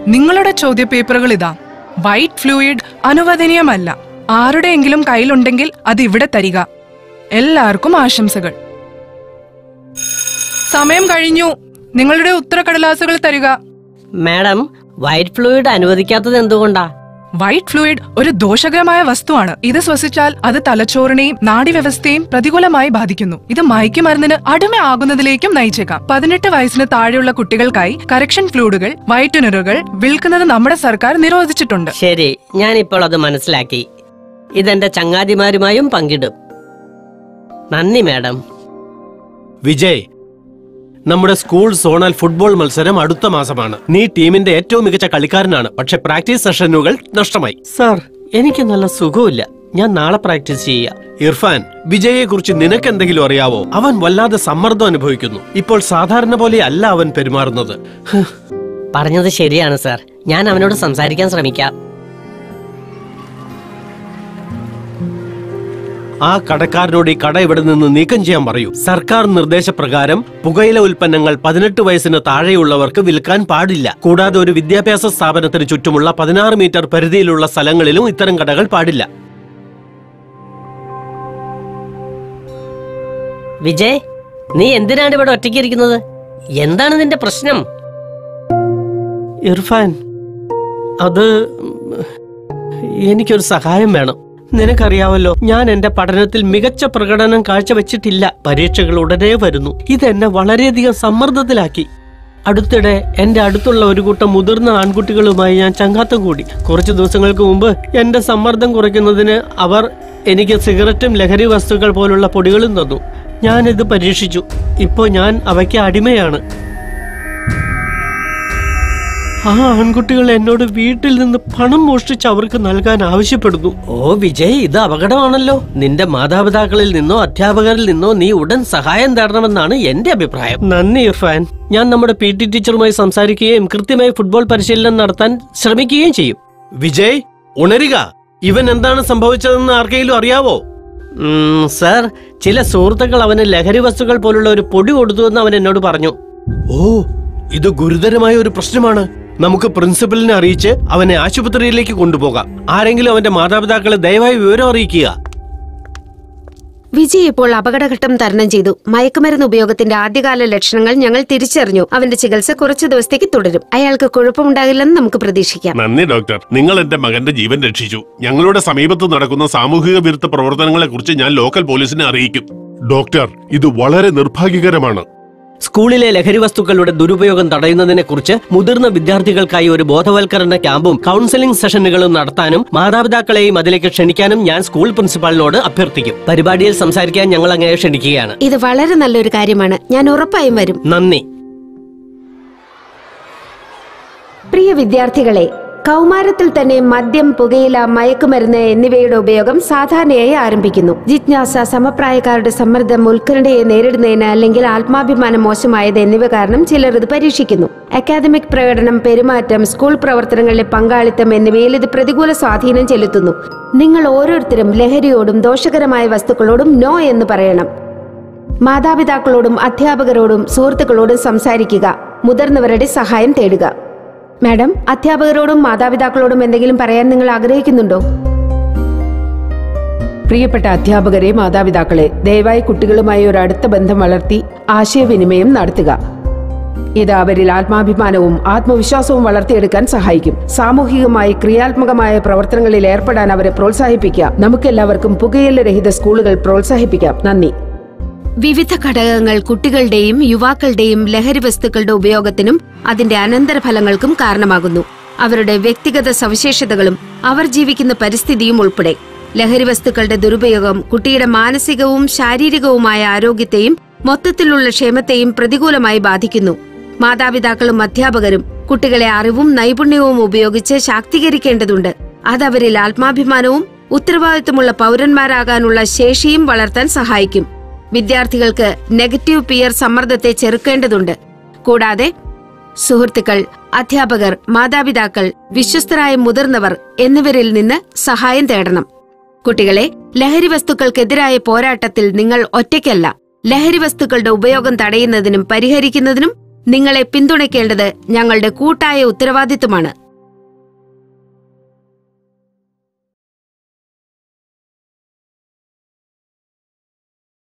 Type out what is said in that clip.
നിങ്ങളുടെ ചോദ്യപേപ്പറുകൾ ഇതാ white fluid അനുവദനീയമല്ല ആരുടെയെങ്കിലും കയ്യിലുണ്ടെങ്കിൽ അത് ഇവിടെ തരിക എല്ലാവർക്കും ആശംസകൾ സമയം കഴിഞ്ഞു നിങ്ങളുടെ ഉത്തരക്കടലാസുകൾ തരിക മാഡം വൈറ്റ് ഫ്ലൂയിഡ് അനുവദിക്കാത്തത് എന്തുകൊണ്ടാ വൈറ്റ് ഫ്ലൂയിഡ് ഒരു ദോഷകരമായ വസ്തുവാണ് ഇത് ശ്വസിച്ചാൽ അത് തലച്ചോറിനെയും നാഡീവ്യവസ്ഥയെയും പ്രതികൂലമായി ബാധിക്കുന്നു ഇത് മയക്കുമരുന്നിന് അടിമയാകുന്നതിലേക്കും നയിച്ചേക്കാം പതിനെട്ട് വയസ്സിന് താഴെയുള്ള കുട്ടികൾക്കായി കറക്ഷൻ ഫ്ലൂയിഡുകൾ വൈറ്റനറുകൾ വിൽക്കുന്നത് നമ്മുടെ സർക്കാർ നിരോധിച്ചിട്ടുണ്ട് ശരി ഞാനിപ്പോൾ അത് മനസ്സിലാക്കി ഇതെന്റെ ചങ്ങാതിമാരുമായും പങ്കിടും നന്ദി മാഡം വിജയ് നമ്മുടെ സ്കൂൾ സോണൽ ഫുട്ബോൾ മത്സരം അടുത്ത മാസമാണ് നീ ടീമിന്റെ ഏറ്റവും മികച്ച കളിക്കാരനാണ് പക്ഷെ പ്രാക്ടീസ് സെഷനുകൾ നഷ്ടമായി സാർ എനിക്ക് നല്ല സുഖമില്ല ഞാൻ നാളെ പ്രാക്ടീസ് ചെയ്യാം ഇർഫാൻ വിജയെ കുറിച്ച് നിനക്ക് എന്തെങ്കിലും അറിയാവോ അവൻ വല്ലാതെ സമ്മർദ്ദം അനുഭവിക്കുന്നു ഇപ്പോൾ സാധാരണ പോലെ അല്ല അവൻ പെരുമാറുന്നത് ഹ്, പറഞ്ഞത് ശരിയാണ് സാർ ഞാൻ അവനോട് സംസാരിക്കാൻ ശ്രമിക്കാം ആ കടക്കാരനോട് ഈ കട ഇവിടെ നിന്ന് നീക്കം ചെയ്യാൻ പറയൂ സർക്കാർ നിർദ്ദേശപ്രകാരം പുകയില ഉൽപ്പന്നങ്ങൾ പതിനെട്ട് വയസ്സിന് താഴെയുള്ളവർക്ക് വിൽക്കാൻ പാടില്ല കൂടാതെ ഒരു വിദ്യാഭ്യാസ സ്ഥാപനത്തിന് ചുറ്റുമുള്ള പതിനാറ് മീറ്റർ പരിധിയിലുള്ള സ്ഥലങ്ങളിലും ഇത്തരം കടകൾ പാടില്ല വിജയ് നീ എന്തിനാണ് ഇവിടെ ഒറ്റയ്ക്ക് ഇരിക്കുന്നത് എന്താണ് നിന്റെ പ്രശ്നം ഇർഫാൻ അത് എനിക്കൊരു സഹായം വേണം നിനക്കറിയാവല്ലോ ഞാൻ എന്റെ പഠനത്തിൽ മികച്ച പ്രകടനം കാഴ്ചവെച്ചിട്ടില്ല പരീക്ഷകൾ ഉടനെ വരുന്നു ഇതെന്നെ വളരെയധികം സമ്മർദ്ദത്തിലാക്കി അടുത്തിടെ എന്റെ അടുത്തുള്ള ഒരു കൂട്ടം മുതിർന്ന ആൺകുട്ടികളുമായി ഞാൻ ചങ്ങാത്തം കൂടി കുറച്ചു ദിവസങ്ങൾക്ക് മുമ്പ് എന്റെ സമ്മർദ്ദം കുറയ്ക്കുന്നതിന് അവർ എനിക്ക് സിഗരറ്റും ലഹരി വസ്തുക്കൾ പോലുള്ള പൊടികളും തന്നു ഞാനിത് പരീക്ഷിച്ചു ഇപ്പോൾ ഞാൻ അവയ്ക്ക് അടിമയാണ് ആ ആൺകുട്ടികൾ എന്നോട് വീട്ടിൽ നിന്ന് പണം മോഷ്ടിച്ച് അവർക്ക് നൽകാൻ ആവശ്യപ്പെടുന്നു ഓ വിജയ് ഇത് അപകടമാണല്ലോ നിന്റെ മാതാപിതാക്കളിൽ നിന്നോ അധ്യാപകരിൽ നിന്നോ നീ ഉടൻ സഹായം തേടണമെന്നാണ് എന്റെ അഭിപ്രായം നന്ദി ഇർഫാൻ ഞാൻ നമ്മുടെ പി ടി ടീച്ചറുമായി സംസാരിക്കുകയും കൃത്യമായി ഫുട്ബോൾ പരിശീലനം നടത്താൻ ശ്രമിക്കുകയും ചെയ്യും വിജയ് ഉണരുക ഇവൻ എന്താണ് സംഭവിച്ചതെന്ന് ആർക്കെങ്കിലും അറിയാവോ സർ ചില സുഹൃത്തുക്കൾ അവന് ലഹരി വസ്തുക്കൾ പോലുള്ള ഒരു പൊടി കൊടുത്തു എന്ന് അവൻ എന്നോട് പറഞ്ഞു ഓ ഇത് ഗുരുതരമായ ഒരു പ്രശ്നമാണ് നമുക്ക് പ്രിൻസിപ്പലിനെ അറിയിച്ച് അവനെ ആശുപത്രിയിലേക്ക് കൊണ്ടുപോകാം ആരെങ്കിലും അവന്റെ മാതാപിതാക്കളെ ദയവായി വിവരം അറിയിക്കുക വിജയ് ഇപ്പോൾ അപകടഘട്ടം തരണം ചെയ്തു മയക്കുമരുന്ന് ഉപയോഗത്തിന്റെ ആദ്യകാല ലക്ഷണങ്ങൾ ഞങ്ങൾ തിരിച്ചറിഞ്ഞു അവന്റെ ചികിത്സ കുറച്ചു ദിവസത്തേക്ക് തുടരും അയാൾക്ക് കുഴപ്പമുണ്ടാകില്ലെന്ന് നമുക്ക് പ്രതീക്ഷിക്കാം നന്ദി ഡോക്ടർ നിങ്ങൾ എന്റെ മകന്റെ ജീവൻ രക്ഷിച്ചു ഞങ്ങളുടെ സമീപത്ത് നടക്കുന്ന സാമൂഹിക വിരുദ്ധ പ്രവർത്തനങ്ങളെ കുറിച്ച് ഞാൻ ലോക്കൽ പോലീസിനെ അറിയിക്കും ഡോക്ടർ ഇത് വളരെ നിർഭാഗ്യകരമാണ് സ്കൂളിലെ ലഹരി വസ്തുക്കളുടെ ദുരുപയോഗം തടയുന്നതിനെ കുറിച്ച് മുതിർന്ന വിദ്യാർത്ഥികൾക്കായി ഒരു ബോധവൽക്കരണ ക്യാമ്പും കൗൺസിലിംഗ് സെഷനുകളും നടത്താനും മാതാപിതാക്കളെയും അതിലേക്ക് ക്ഷണിക്കാനും ഞാൻ സ്കൂൾ പ്രിൻസിപ്പാളിനോട് അഭ്യർത്ഥിക്കും പരിപാടിയിൽ സംസാരിക്കാൻ ഞങ്ങൾ അങ്ങനെ ക്ഷണിക്കുകയാണ് ഇത് വളരെ നല്ലൊരു കാര്യമാണ് ഞാൻ ഉറപ്പായും വരും നന്ദി പ്രിയ വിദ്യാർത്ഥികളെ കൗമാരത്തിൽ തന്നെ മദ്യം പുകയില മയക്കുമരുന്ന് എന്നിവയുടെ ഉപയോഗം സാധാരണയായി ആരംഭിക്കുന്നു ജിജ്ഞാസ സമപ്രായക്കാരുടെ സമ്മർദ്ദം ഉത്കണ്ഠയെ നേരിടുന്നതിന് അല്ലെങ്കിൽ ആത്മാഭിമാനം മോശമായത് എന്നിവ കാരണം ചിലർ ഇത് പരീക്ഷിക്കുന്നു അക്കാദമിക് പ്രകടനം പെരുമാറ്റം സ്കൂൾ പ്രവർത്തനങ്ങളിലെ പങ്കാളിത്തം എന്നിവയിൽ ഇത് പ്രതികൂല സ്വാധീനം ചെലുത്തുന്നു നിങ്ങൾ ഓരോരുത്തരും ലഹരിയോടും ദോഷകരമായ വസ്തുക്കളോടും നോ എന്ന് പറയണം മാതാപിതാക്കളോടും അധ്യാപകരോടും സുഹൃത്തുക്കളോടും സംസാരിക്കുക മുതിർന്നവരുടെ സഹായം തേടുക മാഡം അധ്യാപകരോടും മാതാപിതാക്കളോടും എന്തെങ്കിലും പറയാൻ നിങ്ങൾ ആഗ്രഹിക്കുന്നുണ്ടോ പ്രിയപ്പെട്ട അധ്യാപകരെ മാതാപിതാക്കളെ ദയവായി കുട്ടികളുമായി ഒരു അടുത്ത ബന്ധം വളർത്തി ആശയവിനിമയം നടത്തുക ഇത് അവരിൽ ആത്മാഭിമാനവും ആത്മവിശ്വാസവും വളർത്തിയെടുക്കാൻ സഹായിക്കും സാമൂഹികമായി ക്രിയാത്മകമായ പ്രവർത്തനങ്ങളിൽ ഏർപ്പെടാൻ അവരെ പ്രോത്സാഹിപ്പിക്കുക നമുക്കെല്ലാവർക്കും പുകയില രഹിത സ്കൂളുകൾ പ്രോത്സാഹിപ്പിക്കാം നന്ദി വിവിധ ഘടകങ്ങൾ കുട്ടികളുടെയും യുവാക്കളുടെയും ലഹരി വസ്തുക്കളുടെ ഉപയോഗത്തിനും അതിന്റെ അനന്തരഫലങ്ങൾക്കും കാരണമാകുന്നു അവരുടെ വ്യക്തിഗത സവിശേഷതകളും അവർ ജീവിക്കുന്ന പരിസ്ഥിതിയും ഉൾപ്പെടെ ലഹരി വസ്തുക്കളുടെ ദുരുപയോഗം കുട്ടിയുടെ മാനസികവും ശാരീരികവുമായ ആരോഗ്യത്തെയും മൊത്തത്തിലുള്ള ക്ഷേമത്തെയും പ്രതികൂലമായി ബാധിക്കുന്നു മാതാപിതാക്കളും അധ്യാപകരും കുട്ടികളെ അറിവും നൈപുണ്യവും ഉപയോഗിച്ച് ശാക്തീകരിക്കേണ്ടതുണ്ട് അതവരിൽ ആത്മാഭിമാനവും ഉത്തരവാദിത്തമുള്ള പൗരന്മാരാകാനുള്ള ശേഷിയും വളർത്താൻ സഹായിക്കും വിദ്യാർത്ഥികൾക്ക് നെഗറ്റീവ് പിയർ സമ്മർദ്ദത്തെ ചെറുക്കേണ്ടതുണ്ട് കൂടാതെ സുഹൃത്തുക്കൾ അധ്യാപകർ മാതാപിതാക്കൾ വിശ്വസ്തരായ മുതിർന്നവർ എന്നിവരിൽ നിന്ന് സഹായം തേടണം കുട്ടികളെ ലഹരി വസ്തുക്കൾക്കെതിരായ പോരാട്ടത്തിൽ നിങ്ങൾ ഒറ്റയ്ക്കല്ല ലഹരി വസ്തുക്കളുടെ ഉപയോഗം തടയുന്നതിനും പരിഹരിക്കുന്നതിനും നിങ്ങളെ പിന്തുണയ്ക്കേണ്ടത് ഞങ്ങളുടെ കൂട്ടായ ഉത്തരവാദിത്വമാണ്